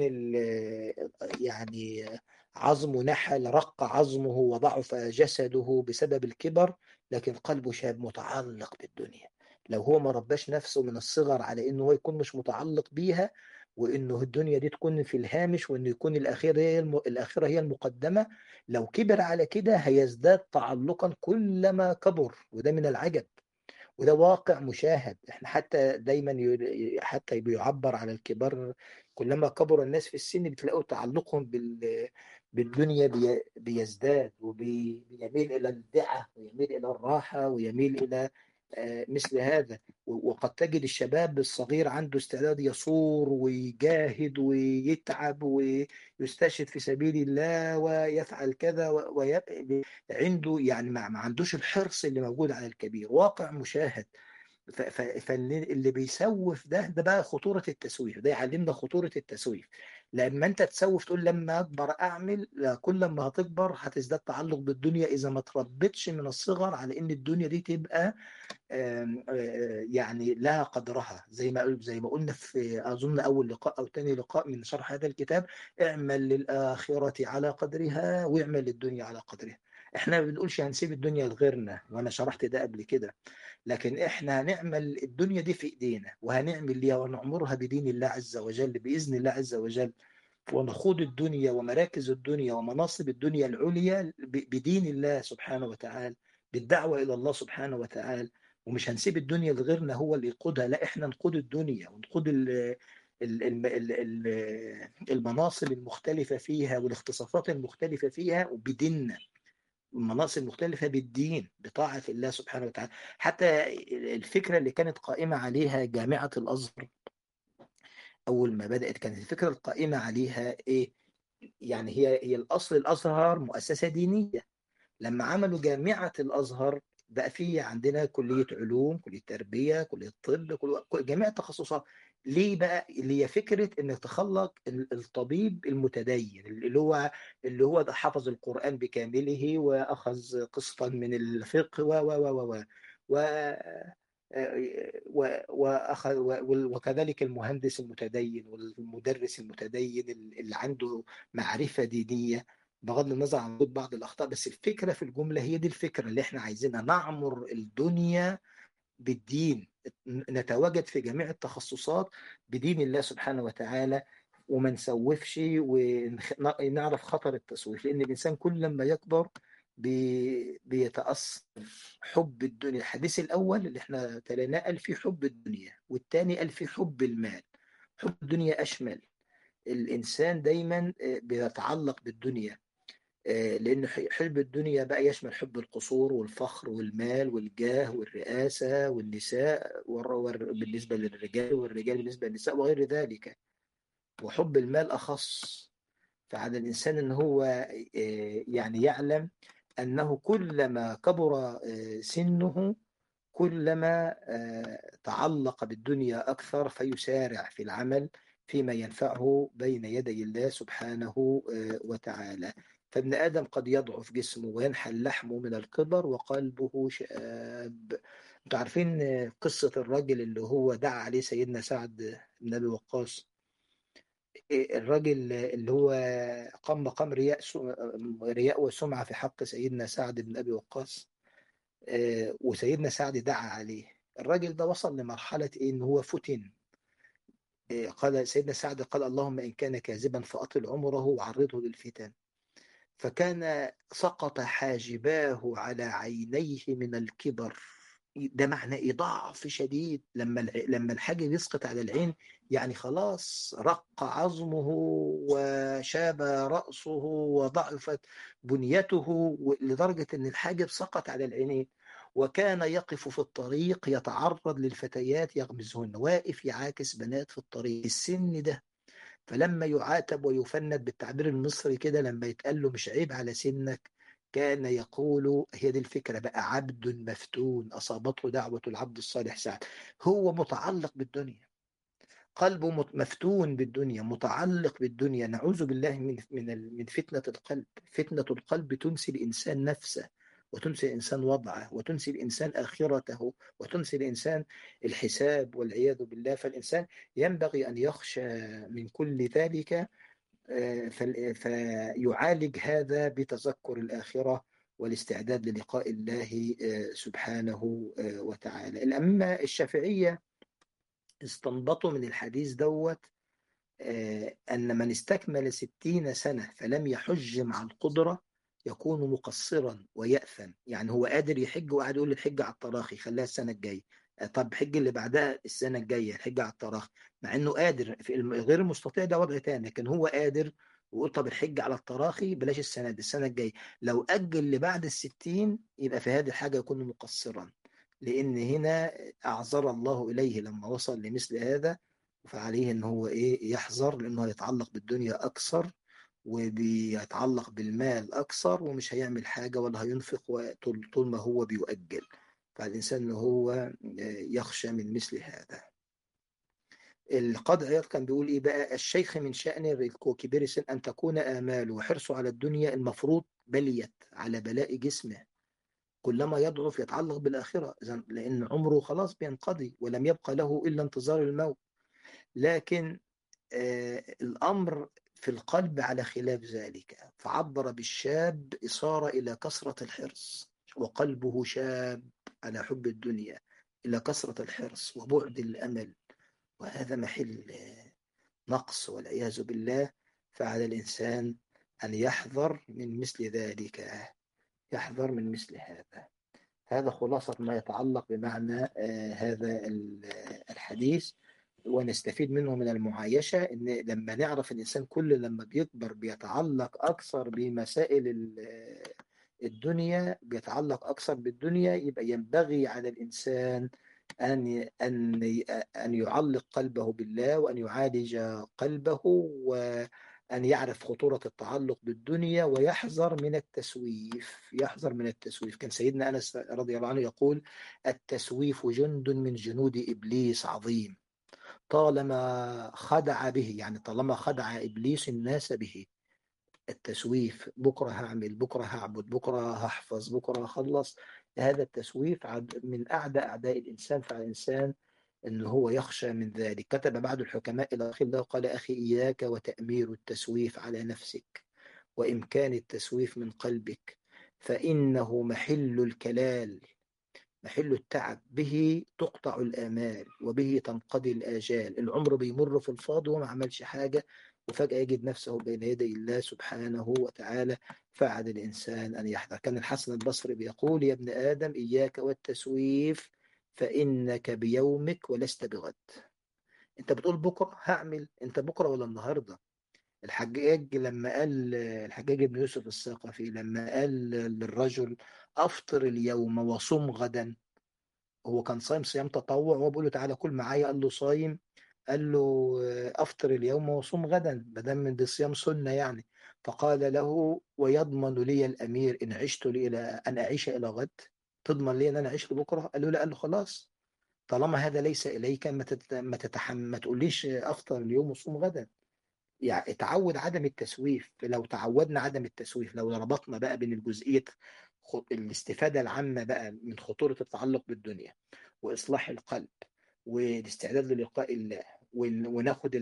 يعني عظمه نحل رق عظمه وضعف جسده بسبب الكبر لكن قلبه شاب متعلق بالدنيا لو هو ما رباش نفسه من الصغر على انه هو يكون مش متعلق بيها وانه الدنيا دي تكون في الهامش وانه يكون الاخيره هي الم... الاخره هي المقدمه لو كبر على كده هيزداد تعلقا كلما كبر وده من العجب وده واقع مشاهد احنا حتى دايما ي... حتى بيعبر على الكبار كلما كبر الناس في السن بتلاقوا تعلقهم بال... بالدنيا بي... بيزداد وبيميل الى الدعه ويميل الى الراحه ويميل الى مثل هذا وقد تجد الشباب الصغير عنده استعداد يصور ويجاهد ويتعب ويستشهد في سبيل الله ويفعل كذا عنده يعني ما عندوش الحرص اللي موجود على الكبير واقع مشاهد فاللي بيسوف ده ده بقى خطورة التسويف ده يعلمنا خطورة التسويف لما انت تسوف تقول لما اكبر اعمل كل لما هتكبر هتزداد تعلق بالدنيا اذا ما تربتش من الصغر على ان الدنيا دي تبقى يعني لها قدرها زي ما زي ما قلنا في اظن اول لقاء او ثاني لقاء من شرح هذا الكتاب اعمل للاخره على قدرها واعمل للدنيا على قدرها احنا ما بنقولش هنسيب الدنيا لغيرنا وانا شرحت ده قبل كده لكن احنا هنعمل الدنيا دي في ايدينا وهنعمل ليها ونعمرها بدين الله عز وجل باذن الله عز وجل ونخوض الدنيا ومراكز الدنيا ومناصب الدنيا العليا بدين الله سبحانه وتعالى بالدعوه الى الله سبحانه وتعالى ومش هنسيب الدنيا لغيرنا هو اللي يقودها لا احنا نقود الدنيا ونقود المناصب المختلفة فيها والاختصاصات المختلفة فيها وبديننا المناصب المختلفة بالدين بطاعة الله سبحانه وتعالى حتى الفكرة اللي كانت قائمة عليها جامعة الأزهر أول ما بدأت كانت الفكرة القائمة عليها إيه يعني هي هي الأصل الأزهر مؤسسة دينية لما عملوا جامعة الأزهر بقى في عندنا كلية علوم كلية تربية كلية طب كل جميع التخصصات ليه بقى اللي هي فكرة انك تخلق الطبيب المتدين اللي هو اللي هو حفظ القرآن بكامله واخذ قسطا من الفقه و و و و و وأخذ وكذلك المهندس المتدين والمدرس المتدين اللي عنده معرفة دينية بغض النظر عن وجود بعض الاخطاء بس الفكره في الجمله هي دي الفكره اللي احنا عايزينها نعمر الدنيا بالدين نتواجد في جميع التخصصات بدين الله سبحانه وتعالى وما نسوفش ونعرف خطر التسويف لان الانسان كل لما يكبر بي بيتاثر حب الدنيا الحديث الاول اللي احنا تليناه قال في حب الدنيا والثاني قال في حب المال حب الدنيا اشمل الانسان دايما بيتعلق بالدنيا لأن حب الدنيا بقى يشمل حب القصور والفخر والمال والجاه والرئاسة والنساء بالنسبة للرجال والرجال بالنسبة للنساء وغير ذلك وحب المال أخص فعلى الإنسان أن هو يعني يعلم أنه كلما كبر سنه كلما تعلق بالدنيا أكثر فيسارع في العمل فيما ينفعه بين يدي الله سبحانه وتعالى فابن آدم قد يضعف جسمه وينحل لحمه من الكبر وقلبه شاب انتوا عارفين قصة الراجل اللي هو دعا عليه سيدنا سعد بن أبي وقاص الراجل اللي هو قام مقام رياء رياء وسمعة في حق سيدنا سعد بن أبي وقاص وسيدنا سعد دعا عليه الراجل ده وصل لمرحلة إيه إن هو فتن قال سيدنا سعد قال اللهم إن كان كاذبا فأطل عمره وعرضه للفتن فكان سقط حاجباه على عينيه من الكبر ده معنى ضعف شديد لما لما الحاجب يسقط على العين يعني خلاص رق عظمه وشاب رأسه وضعفت بنيته لدرجة أن الحاجب سقط على العينين وكان يقف في الطريق يتعرض للفتيات يغمزهن واقف يعاكس بنات في الطريق السن ده فلما يعاتب ويفند بالتعبير المصري كده لما يتقال له مش عيب على سنك كان يقول هي دي الفكرة بقى عبد مفتون أصابته دعوة العبد الصالح سعد هو متعلق بالدنيا قلبه مفتون بالدنيا متعلق بالدنيا نعوذ بالله من من من فتنة القلب فتنة القلب تنسي الإنسان نفسه وتنسي الإنسان وضعه وتنسي الإنسان آخرته وتنسي الإنسان الحساب والعياذ بالله فالإنسان ينبغي أن يخشى من كل ذلك فيعالج هذا بتذكر الآخرة والاستعداد للقاء الله سبحانه وتعالى الأئمة الشافعية استنبطوا من الحديث دوت أن من استكمل ستين سنة فلم يحج مع القدرة يكون مقصرا ويأثم يعني هو قادر يحج وقاعد يقول الحج على التراخي خليها السنة الجاية طب حج اللي بعدها السنة الجاية الحج على التراخي مع انه قادر في غير المستطيع ده وضع تاني لكن هو قادر ويقول طب الحج على التراخي بلاش السنة دي السنة الجاية لو أجل لبعد الستين يبقى في هذه الحاجة يكون مقصرا لأن هنا أعذر الله إليه لما وصل لمثل هذا فعليه ان هو ايه يحذر لانه هيتعلق بالدنيا اكثر وبيتعلق بالمال اكثر ومش هيعمل حاجه ولا هينفق طول ما هو بيؤجل فالإنسان أنه هو يخشى من مثل هذا القاضي عياض كان بيقول إيه بقى الشيخ من شأن كبير السن أن تكون آماله وحرصه على الدنيا المفروض بليت على بلاء جسمه كلما يضعف يتعلق بالآخرة لأن عمره خلاص بينقضي ولم يبقى له إلا انتظار الموت لكن آه الأمر في القلب على خلاف ذلك فعبر بالشاب إصارة إلى كثرة الحرص وقلبه شاب على حب الدنيا إلى كثرة الحرص وبعد الأمل وهذا محل نقص والعياذ بالله فعلى الإنسان أن يحذر من مثل ذلك يحذر من مثل هذا هذا خلاصة ما يتعلق بمعنى هذا الحديث ونستفيد منه من المعايشة إن لما نعرف الإنسان كل لما بيكبر بيتعلق أكثر بمسائل الدنيا بيتعلق أكثر بالدنيا يبقى ينبغي على الإنسان أن أن أن يعلق قلبه بالله وأن يعالج قلبه وأن يعرف خطورة التعلق بالدنيا ويحذر من التسويف يحذر من التسويف كان سيدنا أنس رضي الله عنه يقول التسويف جند من جنود إبليس عظيم طالما خدع به يعني طالما خدع إبليس الناس به التسويف بكرة هعمل بكرة هعبد بكرة هحفظ بكرة هخلص هذا التسويف من أعدى أعداء الإنسان فعلى الإنسان أنه هو يخشى من ذلك كتب بعض الحكماء إلى أخي الله قال أخي إياك وتأمير التسويف على نفسك وإمكان التسويف من قلبك فإنه محل الكلال محل التعب به تقطع الآمال وبه تنقضي الآجال العمر بيمر في الفاضي وما عملش حاجة وفجأة يجد نفسه بين يدي الله سبحانه وتعالى فعل الإنسان أن يحذر كان الحسن البصري بيقول يا ابن آدم إياك والتسويف فإنك بيومك ولست بغد أنت بتقول بكرة هعمل أنت بكرة ولا النهاردة الحجاج لما قال الحجاج ابن يوسف الثقفي لما قال للرجل أفطر اليوم وصم غدا هو كان صايم صيام تطوع وهو بيقول له تعالى كل معايا قال له صايم قال له افطر اليوم وصوم غدا ما دام من دي صيام سنه يعني فقال له ويضمن لي الأمير إن عشت لي إلى أن أعيش إلى غد تضمن لي أن أنا أعيش لبكرة قال له لا قال له خلاص طالما هذا ليس إليك ما ما تتحمل ما تقوليش أفطر اليوم وصوم غدا يعني اتعود عدم التسويف لو تعودنا عدم التسويف لو ربطنا بقى بين الجزئية الاستفادة العامة بقى من خطورة التعلق بالدنيا وإصلاح القلب والاستعداد للقاء الله وناخد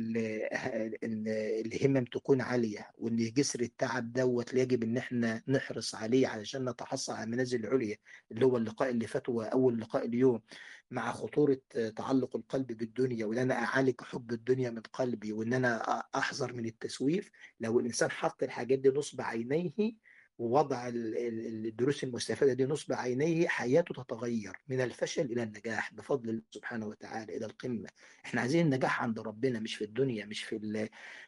الهمم تكون عالية وان جسر التعب دوت يجب ان احنا نحرص عليه علشان نتحصل على المنازل العليا اللي هو اللقاء اللي فات اول لقاء اليوم مع خطورة تعلق القلب بالدنيا وان انا اعالج حب الدنيا من قلبي وان انا احذر من التسويف لو الانسان حط الحاجات دي نصب عينيه ووضع الدروس المستفادة دي نصب عينيه حياته تتغير من الفشل إلى النجاح بفضل الله سبحانه وتعالى إلى القمة احنا عايزين النجاح عند ربنا مش في الدنيا مش في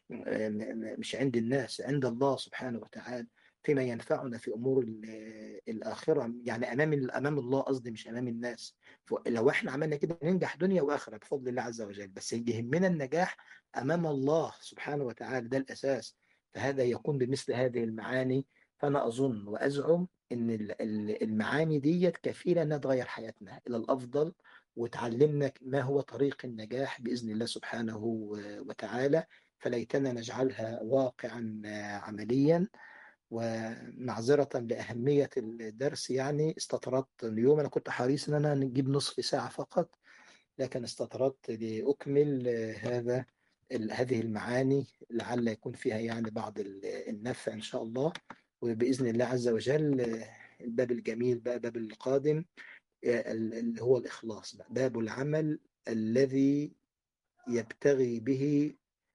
مش عند الناس عند الله سبحانه وتعالى فيما ينفعنا في امور الاخره يعني امام امام الله قصدي مش امام الناس لو احنا عملنا كده ننجح دنيا واخره بفضل الله عز وجل بس يهمنا النجاح امام الله سبحانه وتعالى ده الاساس فهذا يكون بمثل هذه المعاني فأنا أظن وأزعم إن المعاني ديت كفيلة إنها تغير حياتنا إلى الأفضل وتعلمنا ما هو طريق النجاح بإذن الله سبحانه وتعالى فليتنا نجعلها واقعا عمليا ومعذرة لأهمية الدرس يعني استطردت اليوم أنا كنت حريص إن أنا نجيب نصف ساعة فقط لكن استطردت لأكمل هذا هذه المعاني لعل يكون فيها يعني بعض النفع إن شاء الله وبإذن الله عز وجل الباب الجميل بقى باب القادم اللي هو الإخلاص بقى باب العمل الذي يبتغي به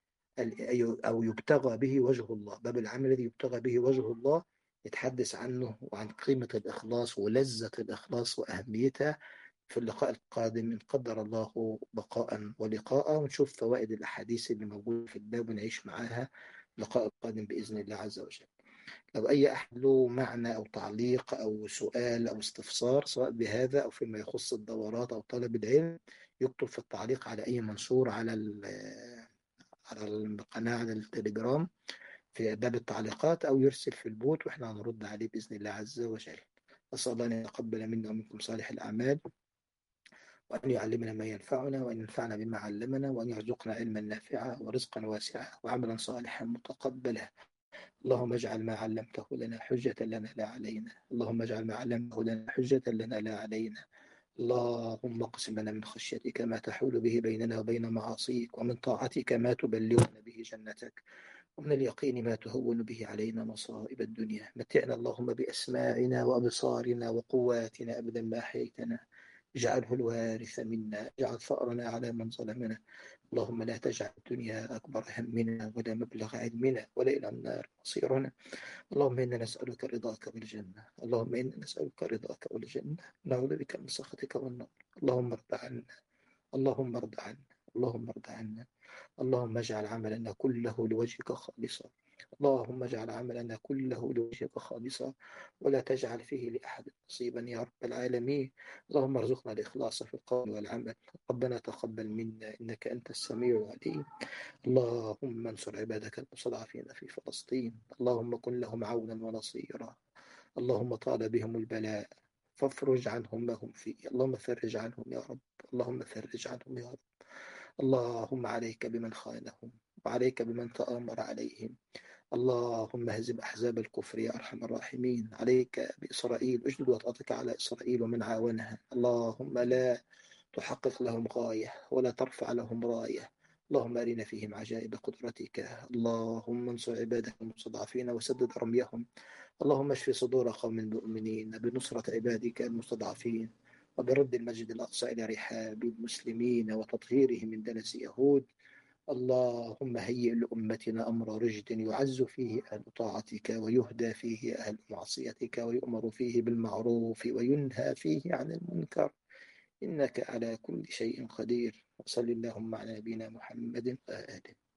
أو يبتغى به وجه الله باب العمل الذي يبتغى به وجه الله يتحدث عنه وعن قيمة الإخلاص ولذة الإخلاص وأهميتها في اللقاء القادم إن قدر الله بقاء ولقاء ونشوف فوائد الأحاديث اللي موجودة في الباب ونعيش معاها اللقاء القادم بإذن الله عز وجل لو أي أحد له معنى أو تعليق أو سؤال أو استفسار سواء بهذا أو فيما يخص الدورات أو طلب العلم يكتب في التعليق على أي منشور على على القناة على التليجرام في باب التعليقات أو يرسل في البوت وإحنا هنرد عليه بإذن الله عز وجل أسأل الله أن يتقبل منا ومنكم صالح الأعمال وأن يعلمنا ما ينفعنا وأن ينفعنا بما علمنا وأن يرزقنا علما نافعا ورزقا واسعا وعملا صالحا متقبلا اللهم اجعل ما علمته لنا حجة لنا لا علينا اللهم اجعل ما علمته لنا حجة لنا لا علينا اللهم اقسم لنا من خشيتك ما تحول به بيننا وبين معاصيك ومن طاعتك ما تبلغنا به جنتك ومن اليقين ما تهون به علينا مصائب الدنيا متعنا اللهم بأسماعنا وأبصارنا وقواتنا أبدا ما أحييتنا اجعله الوارث منا اجعل ثأرنا على من ظلمنا اللهم لا تجعل الدنيا أكبر همنا ولا مبلغ علمنا ولا إلى النار مصيرنا اللهم إنا نسألك رضاك والجنة اللهم إنا نسألك رضاك والجنة نعوذ بك من سخطك والنار اللهم ارض عنا اللهم ارض عنا اللهم ارض عنا اللهم اجعل عملنا كله لوجهك خالصا اللهم اجعل عملنا كله لوجهك خالصا ولا تجعل فيه لأحد نصيبا يا رب العالمين اللهم ارزقنا الإخلاص في القول والعمل ربنا تقبل منا إنك أنت السميع العليم اللهم انصر عبادك المستضعفين في فلسطين اللهم كن لهم عونا ونصيرا اللهم طال بهم البلاء فافرج عنهم ما هم فيه اللهم فرج عنهم يا رب اللهم فرج عنهم يا رب اللهم عليك بمن خانهم وعليك بمن تآمر عليهم اللهم هزم أحزاب الكفر يا أرحم الراحمين عليك بإسرائيل اجدد وطأتك على إسرائيل ومن عاونها اللهم لا تحقق لهم غاية ولا ترفع لهم راية اللهم أرنا فيهم عجائب قدرتك اللهم انصر عبادك المستضعفين وسدد رميهم اللهم اشف صدور قوم المؤمنين بنصرة عبادك المستضعفين وبرد المسجد الأقصى إلى رحاب المسلمين وتطهيره من دنس يهود اللهم هيئ لأمتنا أمر رشد يعز فيه أهل طاعتك ويهدى فيه أهل معصيتك ويؤمر فيه بالمعروف وينهى فيه عن المنكر إنك على كل شيء قدير وصل اللهم على نبينا محمد وآله